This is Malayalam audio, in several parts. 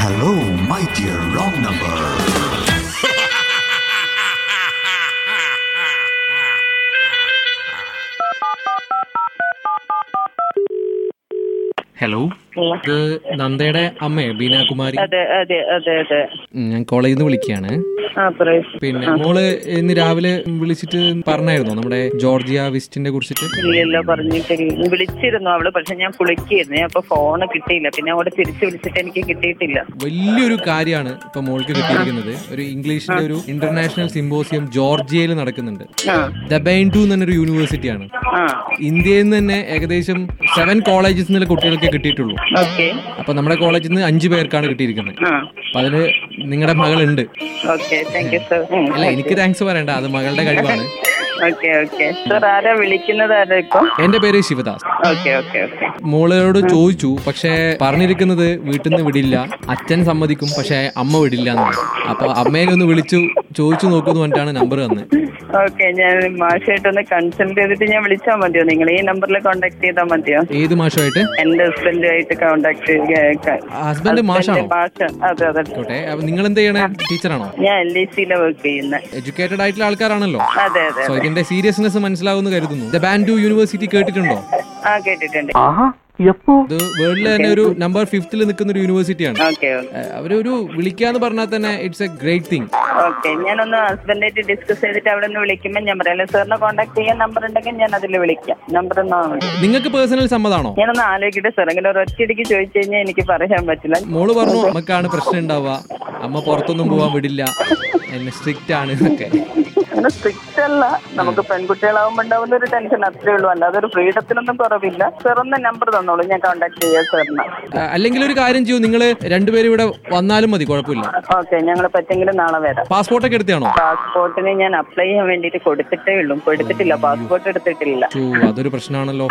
Hello, my dear wrong number. Hello ഇത് നന്ദയുടെ അമ്മയെ ബീനാകുമാരി അതെ അതെ അതെ അതെ ഉം, ഞാൻ കോളേജിൽ നിന്ന് വിളിക്കുകയാണ് ആ പറയൂ പിന്നെ മോള് ഇന്ന് രാവിലെ വിളിച്ചിട്ട് പറഞ്ഞായിരുന്നോ നമ്മുടെ ജോർജിയ വിസ്റ്റിന്റെ കുറിച്ചിട്ട് ഇല്ലല്ലോ പറഞ്ഞിട്ടില്ല വിളിച്ചിരുന്നു അവള് പക്ഷെ ഞാൻ കുളിക്കായിരുന്നു ഞാൻ അപ്പൊ ഫോണ് കിട്ടിയില്ല പിന്നെ അവിടെ തിരിച്ചു വിളിച്ചിട്ട് എനിക്ക് കിട്ടിയിട്ടില്ല വലിയൊരു കാര്യമാണ് ഇപ്പൊ മോൾക്ക് കിട്ടിയിരിക്കുന്നത് ഒരു ഇംഗ്ലീഷിന്റെ ഒരു ഇന്റർനാഷണൽ സിമ്പോസിയം ജോർജിയയിൽ നടക്കുന്നുണ്ട് ആ ദബൈൻ ടു എന്നൊരു യൂണിവേഴ്സിറ്റിയാണ് ആ ഇന്ത്യയിൽ നിന്ന് തന്നെ ഏകദേശം സെവൻ കോളേജസ് നിന്നുള്ള കുട്ടികൾക്ക് കിട്ടിയിട്ടുള്ളൂ ഓക്കെ അപ്പൊ നമ്മുടെ കോളേജിൽ നിന്ന് അഞ്ചു പേർക്കാണ് കിട്ടിയിരിക്കുന്നത് ആ അപ്പൊ അതില് നിങ്ങളുടെ മകളുണ്ട് ഓക്കെ താങ്ക് യു സർ അല്ല എനിക്ക് താങ്ക്സ് പറയണ്ട അത് മകളുടെ കഴിവാണ് ഓക്കെ ഓക്കെ സർ ആരാ വിളിക്കുന്നത് ആരാ ഇപ്പൊ എന്റെ പേര് ശിവദാസ് ഓക്കെ ഓക്കെ ഓക്കെ മോളോട് ചോദിച്ചു പക്ഷെ പറഞ്ഞിരിക്കുന്നത് വീട്ടിൽ നിന്ന് വിടില്ല അച്ഛൻ സമ്മതിക്കും പക്ഷെ അമ്മ വിടില്ല എന്നാണ് അപ്പൊ അമ്മേനെ ഒന്ന് വിളിച്ചു ചോദിച്ചു നോക്കുന്നു പറഞ്ഞിട്ടാണ് നമ്പർ തന്നത് ഓക്കെ ഞാൻ മാഷായിട്ടൊന്ന് കൺസൾട്ട് ചെയ്തിട്ട് ഞാൻ വിളിച്ചാൽ മതിയോ നിങ്ങൾ ഈ നമ്പറിൽ കോൺടാക്ട് ചെയ്താൽ മതിയോ ഏത് മാഷമായിട്ട് എന്റെ ഹസ്ബൻഡുമായിട്ട് കോൺടാക്ട് ഹസ്ബൻഡ് മാഷാണോ മാഷ അതെ അതെ ആയിക്കോട്ടെ അപ്പൊ നിങ്ങൾ എന്ത് ചെയ്യണേ ടീച്ചറാണോ ഞാൻ എൽ ഐ സിയിലെ വർക്ക് ചെയ്യുന്നത് എഡ്യൂക്കേറ്റഡ് ആയിട്ടുള്ള ആൾക്കാരാണല്ലോ അതെ അതെ സോ ഇതിന്റെ സീരിയസ്നെസ് മനസ്സിലാവുമെന്ന് കരുതുന്നു ദ ബാൻഡു യൂണിവേഴ്സിറ്റി കേട്ടിട്ടുണ്ടോ ആ കേട്ടിട്ടുണ്ട് ഇത് വേൾഡിലെ തന്നെ ഒരു നമ്പർ ഫിഫ്തിൽ നിൽക്കുന്ന ഒരു യൂണിവേഴ്സിറ്റിയാണ് ഓക്കെ ഏഹ് അവരൊരു വിളിക്കാന്ന് പറഞ്ഞാൽ തന്നെ it's a great thing okay ഞാനൊന്ന് ഹസ്ബൻഡായിട്ട് ഡിസ്കസ് ചെയ്തിട്ട് അവിടെ നിന്ന് വിളിക്കുമ്പോൾ ഞാൻ പറയാം സാറിനെ കോൺടാക്ട് ചെയ്യാൻ നമ്പർ ഉണ്ടെങ്കിൽ ഞാൻ അതിൽ വിളിക്കാം നമ്പർ ഒന്ന് നിങ്ങൾക്ക് പേഴ്സണൽ സമ്മതാണോ ഞാനൊന്ന് ആലോചിക്കട്ടെ സാർ അങ്ങനെ ഒരു ഒറ്റയടിക്ക് ചോദിച്ചു കഴിഞ്ഞാൽ എനിക്ക് പറയാൻ പറ്റില്ല മോള് പറഞ്ഞു നമുക്കാണ് പ്രശ്നം ഉണ്ടാവുക അമ്മ പുറത്തൊന്നും പോവാൻ വിടില്ല എന്നെ സ്ട്രിക്റ്റ് ആണ് എന്നൊക്കെ അങ്ങനെ സ്ട്രിക്റ്റ് അല്ല നമുക്ക് പെൺകുട്ടികളാവുമ്പോൾ ഉണ്ടാവുന്ന ഒരു ടെൻഷൻ അത്രേ ഉള്ളൂ അല്ലാതെ ഒരു ഫ്രീഡത്തിനൊന്നും കുറവില്ല സാർ ഒന്ന് നമ്പർ തന്നോളൂ ഞാൻ കോൺടാക്ട് ചെയ്യാം സാറിന് ആ, അല്ലെങ്കിൽ ഒരു കാര്യം ചെയ്യൂ നിങ്ങൾ രണ്ടുപേരും ഇവിടെ വന്നാലും മതി കുഴപ്പമില്ല ഓക്കെ ഞങ്ങൾ പറ്റെങ്കിലും നാളെ വരാം പാസ്പോർട്ടൊക്കെ എടുത്താണോ പാസ്പോർട്ടിന് ഞാൻ അപ്ലൈ ചെയ്യാൻ വേണ്ടിയിട്ട് കൊടുത്തിട്ടേ ഉള്ളൂ കൊടുത്തിട്ടില്ല പാസ്പോർട്ട് എടുത്തിട്ടില്ല ചോ അതൊരു പ്രശ്നമാണല്ലോ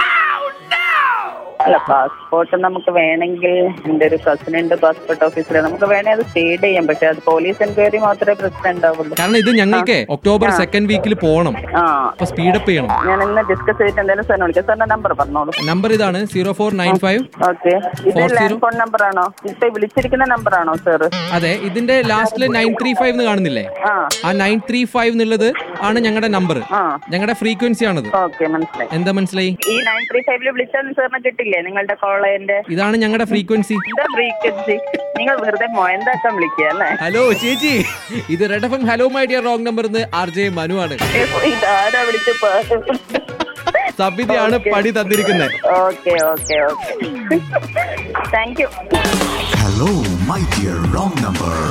അല്ല പാസ്പോർട്ട് നമുക്ക് വേണമെങ്കിൽ എൻ്റെ ഒരു കസിൻ ഉണ്ട് പാസ്പോർട്ട് ഓഫീസിൽ നമുക്ക് വേണേ അത് സ്റ്റേഡ് ചെയ്യാം പക്ഷെ അത് പോലീസ് എൻക്വയറി മാത്രമേ പ്രശ്നം ഉണ്ടാവുള്ളൂ കാരണം ഇത് ഞങ്ങൾക്ക് ഒക്ടോബർ സെക്കൻഡ് വീക്കിൽ പോകണം ആ അപ്പൊ സ്പീഡപ്പ് ചെയ്യണം ഞാൻ ഇന്ന് ഡിസ്കസ് ചെയ്തിട്ട് എന്തായാലും സാറിനെ വിളിക്കാം സാറിന്റെ നമ്പർ പറഞ്ഞോളൂ നമ്പർ ഇതാണ് zero four nine five okay ഇത് Four land zero. Phone number ആണോ ഇപ്പൊ ഈ വിളിച്ചിരിക്കുന്ന നമ്പർ ആണോ സാർ അതെ ഇതിന്റെ ലാസ്റ്റില് നയൻ ത്രീ ഫൈവ് എന്ന് കാണുന്നില്ലേ ആ ആ നയൻ ത്രീ ഫൈവ് എന്നുള്ളത് ആണ് ഞങ്ങളുടെ നമ്പർ ആ ഞങ്ങളുടെ ഫ്രീക്വൻസി ആണത് ഓക്കെ മനസ്സിലായി എന്താ മനസ്സിലായി ഈ നയൻ ത്രീ ഫൈവില് വിളിച്ചാൽ സാറിന് കിട്ടില്ലേ നിങ്ങളുടെ കോളേജിന്റെ ഇതാണ് ഞങ്ങളുടെ ഫ്രീക്വൻസി എന്താ ഫ്രീക്വൻസി നിങ്ങൾ വെറുതെ മൊയന്താക്കാൻ വിളിക്കുക അല്ലേ ഹലോ ചേച്ചി ഇത് Red F M hello my dear wrong number R J Manu ആണ് ഇതാരാ വിളിച്ച് സബിതയാണ് പണി തന്നിരിക്കുന്നത് okay okay okay thank you Hello, my dear wrong number.